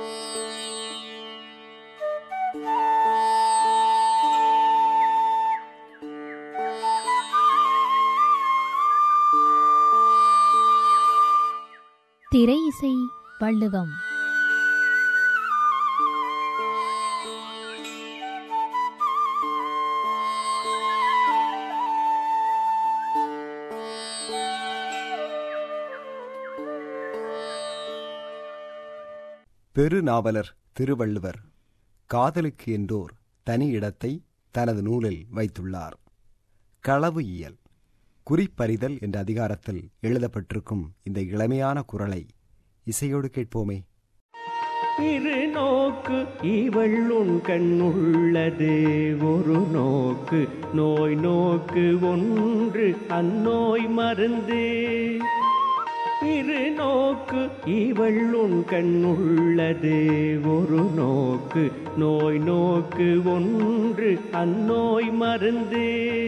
திரை இசை வள்ளுவம் பெருநாவலர் திருவள்ளுவர் காதலுக்கு என்றோர் தனி இடத்தை தனது நூலில் வைத்துள்ளார் களவு இயல் குறிப்பறிதல் என்ற அதிகாரத்தில் எழுதப்பட்டிருக்கும் இந்த இளமையான குரலை இசையோடு கேட்போமே இரு நோக்கு இவள் உன் கண்ணுள்ளது ஒரு நோக்கு நோய் நோக்கு ஒன்று அந்நோய் மருந்து இரு நோக்கு இவள் உன் கண்ணுள்ளது ஒரு நோக்கு நோய் நோக்கு ஒன்று அந்நோய் மருந்து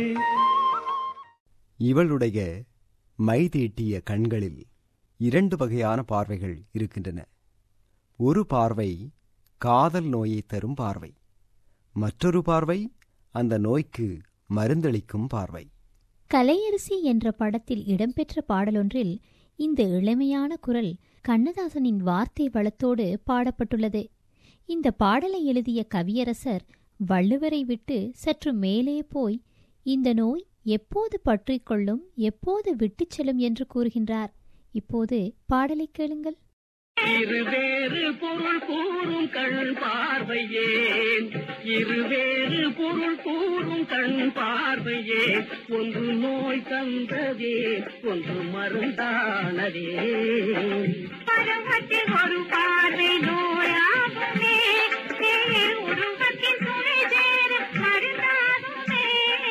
இவளுடைய மை தீட்டிய கண்களில் இரண்டு வகையான பார்வைகள் இருக்கின்றன ஒரு பார்வை காதல் நோயை தரும் பார்வை மற்றொரு பார்வை அந்த நோய்க்கு மருந்தளிக்கும் பார்வை கலையரசி என்ற படத்தில் இடம்பெற்ற பாடலொன்றில் இந்த இளமையான குரல் கண்ணதாசனின் வார்த்தை வளத்தோடு பாடப்பட்டுள்ளது இந்த பாடலை எழுதிய கவியரசர் வள்ளுவரை விட்டு சற்று மேலே போய் இந்த நோய் எப்போது பற்றிக் கொள்ளும் எப்போது விட்டுச் செல்லும் என்று கூறுகின்றார் இப்போது பாடலை கேளுங்கள் இருவேறு பொருள் கூறும் கண் பார்வையேன் இருவேறு பொருள் கூறும் கண் பார்வையேன் ஒன்று நோய் தந்ததே ஒன்று மருந்தானதே பருவத்தில் ஒரு பார்வை நோயாகுமே தேர் உருவத்தில் துணை சேர மருந்தாகுமே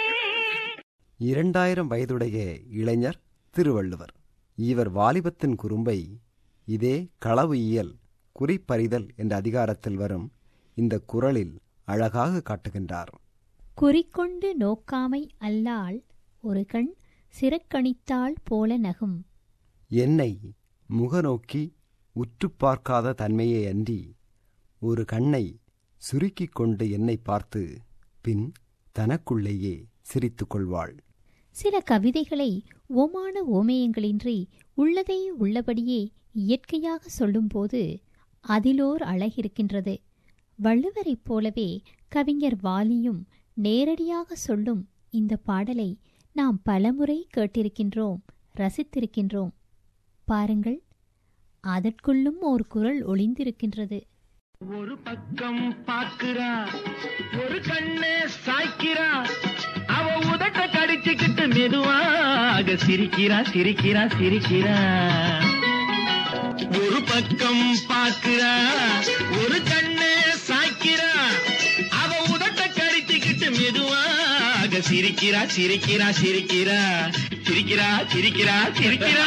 இரண்டாயிரம் வயதுடைய இளைஞர் திருவள்ளுவர் இவர் வாலிபத்தின் குறும்பை இதே களவு இயல் குறிப்பறிதல் என்ற அதிகாரத்தில் வரும் இந்த குரலில் அழகாக காட்டுகின்றார் குறிக்கொண்டு நோக்காமை அல்லால் ஒரு கண் சிறக்கணித்தாள் போல நகும் என்னை முகநோக்கி உற்று பார்க்காத தன்மையே அன்றி ஒரு கண்ணை சுருக்கிக் கொண்டு என்னை பார்த்து பின் தனக்குள்ளேயே சிரித்துக் கொள்வாள் சில கவிதைகளை ஓமான ஓமேயங்களின்றி உள்ளதை உள்ளபடியே இயற்கையாக சொல்லும்போது அதிலோர் அழகிருக்கின்றது வள்ளுவரைப் போலவே கவிஞர் வாலியும் நேரடியாக சொல்லும் இந்த பாடலை நாம் பலமுறை கேட்டிருக்கின்றோம் ரசித்திருக்கின்றோம் பாருங்கள் அதற்குள்ளும் ஒரு குரல் ஒளிந்திருக்கின்றது ஒரு பக்கம் பார்க்கிறா ஒரு கண்ணே சாய்க்கிறா அவ உதட்ட கடிச்சுக்கிட்டு மெதுவாக சிரிக்கிறா சிரிக்கிறா சிரிக்கிறா ஒரு பக்கம் பார்க்கிறா ஒரு கண்ணே சாய்க்கிறா அவ உதட்ட கடிச்சுக்கிட்டு மெதுவாக சிரிக்கிறா சிரிக்கிறா சிரிக்கிறா சிரிக்கிறா சிரிக்கிறா சிரிக்கிறா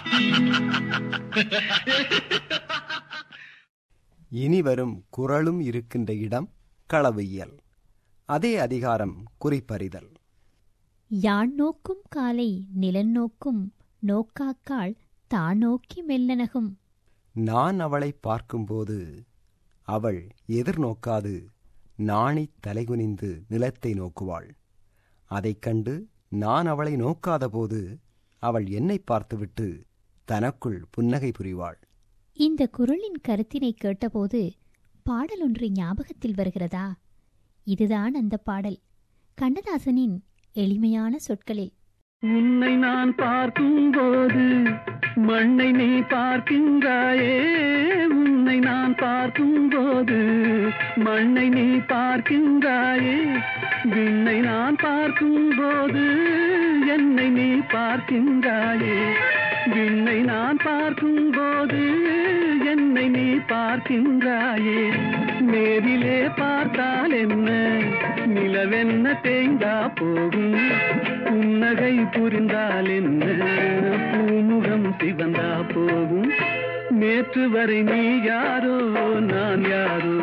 இனி வரும் குரலும் இருக்கின்ற இடம் களவு இயல் அதே அதிகாரம் குறிப்பறிதல் யான் நோக்கும் காலை நிலன் நோக்கும் நோக்காக்காள் தான் நோக்கி மெல்லனகும் நான் அவளை பார்க்கும்போது அவள் எதிர்நோக்காது நாணித் தலைகுனிந்து நிலத்தை நோக்குவாள் அதைக் கண்டு நான் அவளை நோக்காதபோது அவள் என்னை பார்த்துவிட்டு தனக்குள் புன்னகை புரிவாள் இந்த குரலின் கருத்தினை கேட்டபோது பாடலொன்று ஞாபகத்தில் வருகிறதா இதுதான் அந்த பாடல் கண்ணதாசனின் எளிமையான சொற்களில் உன்னை நான் பார்க்கும்போது மண்ணை நீ பார்க்கின்றாயே உன்னை நான் பார்க்கும்போது மண்ணை நீ பார்க்கின்றாயே விண்ணை நான் பார்க்கும்போது என்னை நீ பார்க்கின்றாயே விண்ணை நான் பார்க்கும்போது என்னை நீ பார்க்கின்றாயே நேரிலே பார்த்தால் என்ன நிலவென்ன தேய்ந்தா போகும் புன்னகை புரிந்தால் என்ன பூமுகம் சிவந்தா போகும் நேற்று வரை நீ யாரோ நான் யாரோ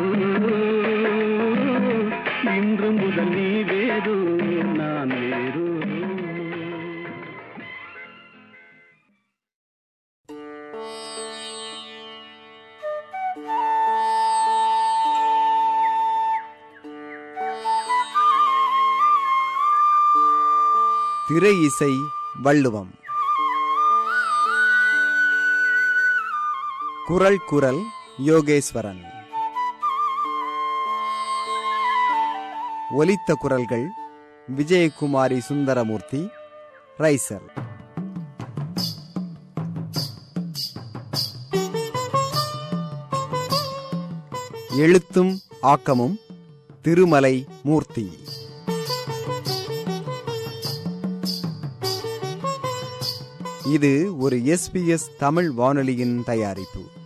இன்று முதல் நீ வேறோ நான் வேறோ திரை இசை வள்ளுவம் குரல் குரல் யோகேஸ்வரன் ஒலித்த குரல்கள் விஜயகுமாரி சுந்தரமூர்த்தி ரைசல் எழுத்தும் ஆக்கமும் திருமலை மூர்த்தி இது ஒரு எஸ்பிஎஸ் தமிழ் வானொலியின் தயாரிப்பு